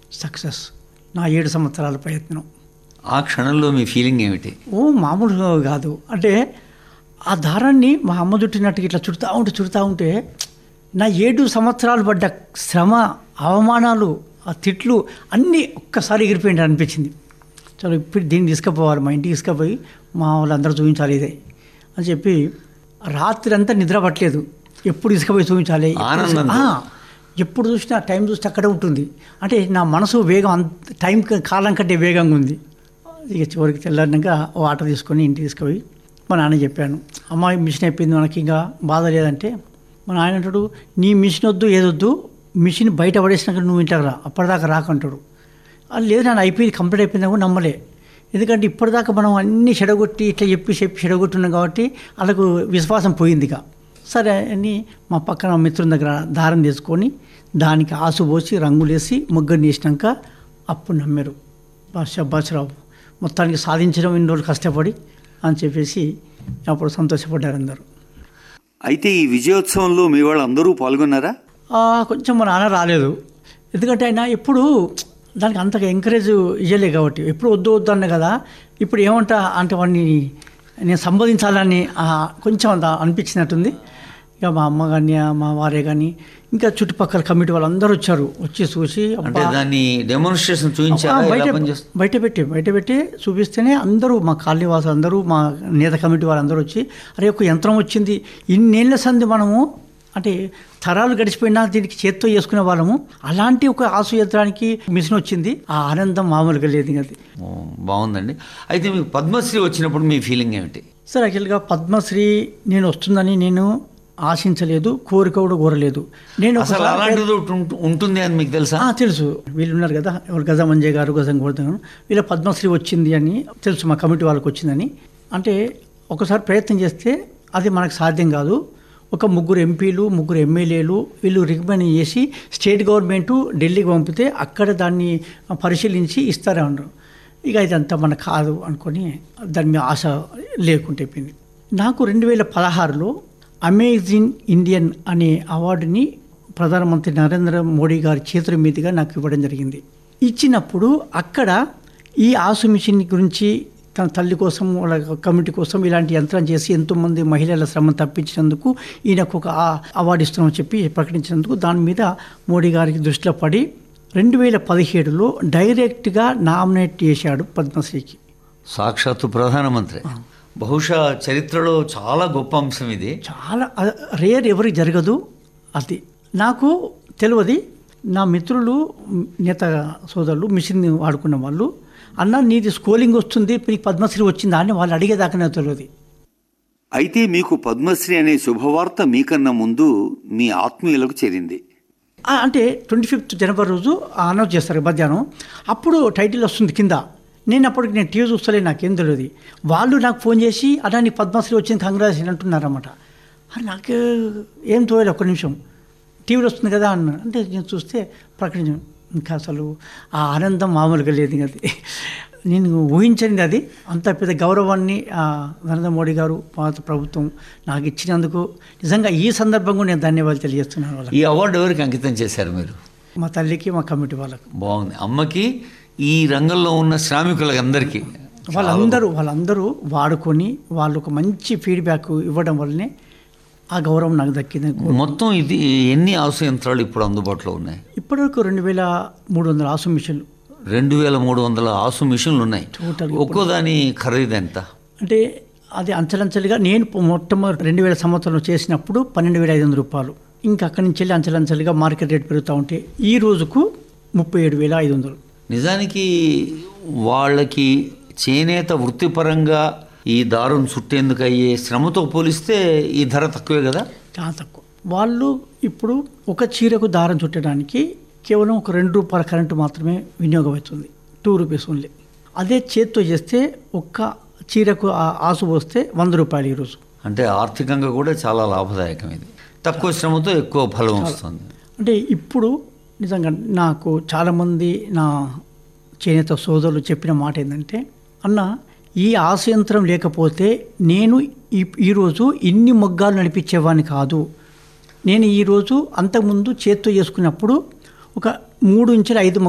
Success నా ఏడు సంవత్సరాల ప్రయత్నం ఆ క్షణంలో మీ ఫీలింగ్ ఏమిటి ఓ మామూలుగా కాదు అంటే ఆ దారాన్ని మా అమ్మ చుట్టినట్టు ఇట్లా చుడతా ఉంటే చుడతా ఉంటే నా ఏడు సంవత్సరాలు పడ్డ శ్రమ అవమానాలు ఆ తిట్లు అన్నీ ఒక్కసారి ఎగిరిపోయింది అనిపించింది చలో ఇప్పుడు దీన్ని తీసుకుపోవాలి మా ఇంటికి తీసుకుపోయి మా వాళ్ళందరూ చూపించాలి ఇదే అని చెప్పి రాత్రి అంతా నిద్ర పట్టలేదు ఎప్పుడు తీసుకుపోయి చూపించాలి ఆనందంతో. ఆ, ఎప్పుడు చూసినా టైం చూస్తే అక్కడే ఉంటుంది అంటే నా మనసు వేగం అంత టైం క- కాలం కంటే వేగంగా ఉంది ఇక చివరికి తెల్లారినాక వాటర్ తీసుకొని ఇంటికి తీసుకుపోయి మా నాన్న చెప్పాను అమ్మాయి మిషన్ అయిపోయింది మనకి ఇంకా బాధ లేదంటే మా నాయన అంటాడు నీ మిషన్ వద్దు ఏదొద్దు మిషన్ బయట పడేసినాక నువ్వు ఇంట్లోకి రా అప్పటిదాకా రాకంటాడు అది లేదు నాన్న అయిపోయింది కంప్లీట్ అయిపోయింది కూడా నమ్మలే ఎందుకంటే ఇప్పటిదాకా మనం అన్నీ చెడగొట్టి ఇట్లా చెప్పి చెప్పి చెడగొట్టున్నాం కాబట్టి వాళ్ళకు విశ్వాసం పోయింది ఇక సరే అని మా పక్కన మిత్రుని దగ్గర దారం తీసుకొని దానికి ఆసు పోసి రంగులేసి ముగ్గురు వేసినాక అప్పుడు నమ్మారు బాషాబాషరావు మొత్తానికి సాధించడం ఇన్ని రోజులు కష్టపడి అని చెప్పేసి అప్పుడు సంతోషపడ్డారు అందరూ అయితే ఈ విజయోత్సవంలో మీ వాళ్ళందరూ పాల్గొన్నారా ఆ, కొంచెం మా నాన్న రాలేదు ఎందుకంటే ఆయన ఎప్పుడు దానికి అంతగా ఎంకరేజ్ ఇవ్వలే కాబట్టి ఎప్పుడు వద్దు వద్దు అన్న కదా ఇప్పుడు ఏమంటా అంటే వాడిని నేను సంబోధించాలని ఆ, కొంచెం అంత అనిపించినట్టుంది ఇక మా అమ్మ కానీ మా వారే కానీ ఇంకా చుట్టుపక్కల కమిటీ వాళ్ళందరూ వచ్చారు వచ్చి చూసి అంటే అబ్బా, దాన్ని డెమోన్స్ట్రేషన్ చూపించారా ఆ, ఎలా బయట పనిచేస్తుంది బయట పెట్టి బయట పెట్టి చూపిస్తేనే అందరూ మా కాలనీ వాసులు అందరూ మా నేత కమిటీ వాళ్ళందరూ వచ్చి అరే ఒక యంత్రం వచ్చింది ఇన్నేళ్ల సంది మనము అంటే తరాలు గడిచిపోయినా దీనికి చేత్తో చేసుకునే వాళ్ళము అలాంటి ఒక ఆసు యంత్రానికి మిషన్ వచ్చింది ఆ ఆనందం మామూలుగా లేదు ఇంకా అది ఓ, బాగుందండి అయితే మీకు పద్మశ్రీ వచ్చినప్పుడు మీ ఫీలింగ్ ఏమిటి సార్ యాక్చువల్గా పద్మశ్రీ నేను వస్తుందని నేను ఆశించలేదు కోరిక కూడా కోరలేదు నేను అసలు ఒకసారి- అలాంటిది ఒకటి ఉంటు- ఉంటుంది అని మీకు తెలుసా ఆ, తెలుసు వీళ్ళు ఉన్నారు కదా ఎవరు గజ మంజయ్ గారు గజం గోవర్ధన్ గారు వీళ్ళ పద్మశ్రీ వచ్చింది అని తెలుసు మా కమిటీ వాళ్ళకి వచ్చిందని అంటే ఒకసారి ప్రయత్నం చేస్తే అది మనకు సాధ్యం కాదు ఒక ముగ్గురు ఎంపీలు ముగ్గురు ఎమ్మెల్యేలు వీళ్ళు రికమెండ్ చేసి స్టేట్ గవర్నమెంట్ ఢిల్లీకి పంపితే అక్కడ దాన్ని పరిశీలించి ఇస్తారే అన్నారు ఇక ఇదంతా మనకు కాదు అనుకొని దాని మీద ఆశ లేకుంటే అయిపోయింది నాకు రెండు వేల పదహారులో అమేజింగ్ ఇండియన్ అనే అవార్డుని ప్రధానమంత్రి నరేంద్ర మోడీ గారి చేతుల మీదుగా నాకు ఇవ్వడం జరిగింది ఇచ్చినప్పుడు అక్కడ ఈ ఆసు మిషన్ గురించి తన తల్లి కోసం వాళ్ళ కమిటీ కోసం ఇలాంటి యంత్రం చేసి ఎంతోమంది మహిళల శ్రమను తప్పించినందుకు ఈయనకు ఒక ఆ- అవార్డు ఇస్తున్నామని చెప్పి ప్రకటించినందుకు దాని మీద మోడీ గారికి దృష్టిలో పడి రెండు వేల పదిహేడులో డైరెక్ట్గా నామినేట్ చేశాడు పద్మశ్రీకి సాక్షాత్తు ప్రధానమంత్రి బహుశా చరిత్రలో చాలా గొప్ప అంశం ఇది చాలా అ- రేర్ ఎవరికి జరగదు అది నాకు తెలియదు నా మిత్రులు మ్, నేత సోదరులు మిషన్ వాడుకున్న వాళ్ళు అన్న నీది స్కోలింగ్ వస్తుంది నీకు పద్మశ్రీ వచ్చిందా అని వాళ్ళు అడిగేదాకా నాకు తెలియదు అయితే మీకు పద్మశ్రీ అనే శుభవార్త మీకన్నా ముందు మీ ఆత్మీయులకు చేరింది ఆ, అంటే ట్వంటీ ఫిఫ్త్ జనవరి రోజు అనౌన్స్ చేస్తారు మధ్యాహ్నం అప్పుడు టైటిల్ వస్తుంది కింద నేను అప్పటికి నేను టీవీ చూస్తలే నాకేం తెలియదు వాళ్ళు నాకు ఫోన్ చేసి అలా నీకు పద్మశ్రీ వచ్చింది కంగ్రాచులేషన్ అంటున్నారన్నమాట అది నాకు ఏం తోయలేదు ఒక్క నిమిషం టీవీలో వస్తుంది కదా అన్న అంటే నేను చూస్తే ప్రకటించ ఇంకా అసలు ఆ ఆనందం మామూలుగా లేదు ఇంకా అది నేను ఊహించనిది అది అంత పెద్ద గౌరవాన్ని ఆ, నరేంద్ర మోడీ గారు పాత ప్రభుత్వం నాకు ఇచ్చినందుకు నిజంగా ఈ సందర్భంగా నేను ధన్యవాదాలు తెలియజేస్తున్నాను వాళ్ళకి ఈ అవార్డు ఎవరికి అంకితం చేశారు మీరు మా తల్లికి మా కమిటీ వాళ్ళకు బాగుంది అమ్మకి ఈ రంగంలో ఉన్న శ్రామికులందరికీ వాళ్ళందరూ వాళ్ళందరూ వాడుకొని వాళ్ళు ఒక మంచి ఫీడ్బ్యాక్ ఇవ్వడం వల్లనే ఆ గౌరవం నాకు దక్కింది మొత్తం ఇది ఎన్ని ఆసు యంత్రాలు ఇప్పుడు అందుబాటులో ఉన్నాయి ఇప్పటివరకు రెండు వేల మూడు వందల ఆసు మిషన్లు రెండు వేల మూడు వందల ఆసు మిషన్లు ఉన్నాయి Total ఒక్కో దాని ఖరీదు ఎంత అంటే అది అంచెలంచెలుగా నేను పొ- మొట్టమొదటి రెండు వేల సంవత్సరంలో చేసినప్పుడు పన్నెండు వేల ఐదు వందల రూపాయలు ఇంకా అక్కడి నుంచి వెళ్ళి అంచెలంచెలుగా మార్కెట్ రేట్ పెరుగుతూ ఉంటే ఈ రోజుకు ముప్పై ఏడు వేల ఐదు వందలు నిజానికి వాళ్ళకి చేనేత వృత్తిపరంగా ఈ దారం చుట్టేందుకు అయ్యే శ్రమతో పోలిస్తే ఈ ధర తక్కువే కదా చాలా తక్కువ వాళ్ళు ఇప్పుడు ఒక చీరకు దారం చుట్టడానికి కేవలం ఒక రెండు రూపాయల కరెంటు మాత్రమే వినియోగం అవుతుంది టూ రూపీస్ ఓన్లీ అదే చేత్తో చేస్తే ఒక్క చీరకు ఆ- ఆసు పోస్తే వంద రూపాయలు ఈరోజు అంటే ఆర్థికంగా కూడా చాలా లాభదాయకం ఇది తక్కువ శ్రమతో ఎక్కువ ఫలం వస్తుంది అంటే ఇప్పుడు నిజంగా నాకు చాలామంది నా చేనేత సోదరులు చెప్పిన మాట ఏంటంటే అన్న ఈ ఆశయంత్రం లేకపోతే నేను ఈ ఈరోజు ఇన్ని మొగ్గాలు నడిపించేవాడిని కాదు నేను ఈరోజు అంతకుముందు చేత్తో చేసుకున్నప్పుడు ఒక మూడు నుంచి ఐదు